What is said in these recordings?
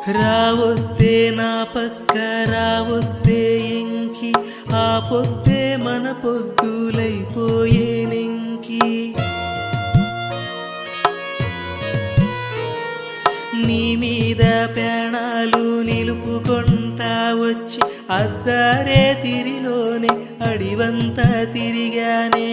రావొద్దే నా పక్క రావొద్దే ఎంకి ఆ పొద్దే మన పొద్దులైపోయేనెంకి నీ మీద ప్రాణాలు నిలుపుకుంటా వచ్చి అద్దారే తిరిలోనే అడివంతా తిరిగానే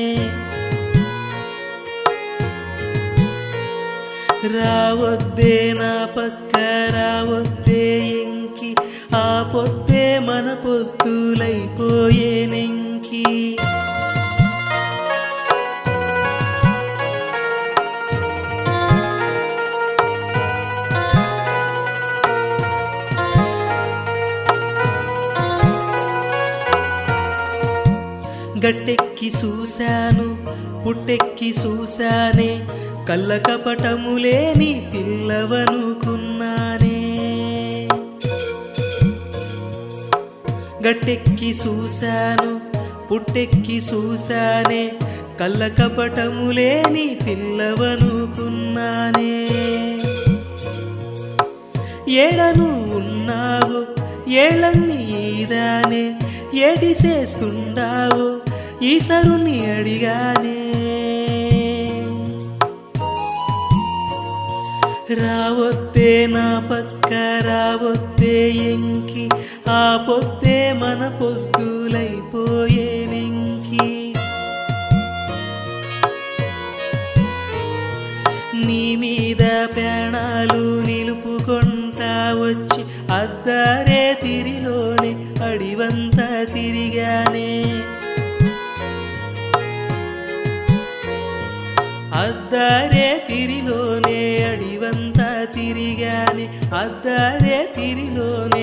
రావొద్దే నా పక్క రావొద్దే ఎంకి ఆ పొద్దే మన పొద్దులైపోయేనెంకి గట్టెక్కి చూశాను పుట్టెక్కి చూశానే కళ్ళ కపటములేని పిల్లవనుకున్నానే గట్టెక్కి చూశాను పుట్టెక్కి చూశానే కళ్ళ కపటములేని పిల్లవనుకున్నానే ఏడను ఉన్నావు ఏళ్ళన్ని ఈదానే ఏడిసేస్తుండావు ఈసరుని అడిగానే రావొద్దే నా పక్క రావొద్దే ఎంకి ఆ పొద్దే మన పొద్దులైపోయేనెంకి నీ మీద ప్రాణాలు నిలుపుకుంటా వచ్చి అద్దారే తిరిలోనే అడివంతా తిరిగానే అద్దారే తిరిలోనే అడివంతా తిరిగానే అద్దారే తిరిలోనే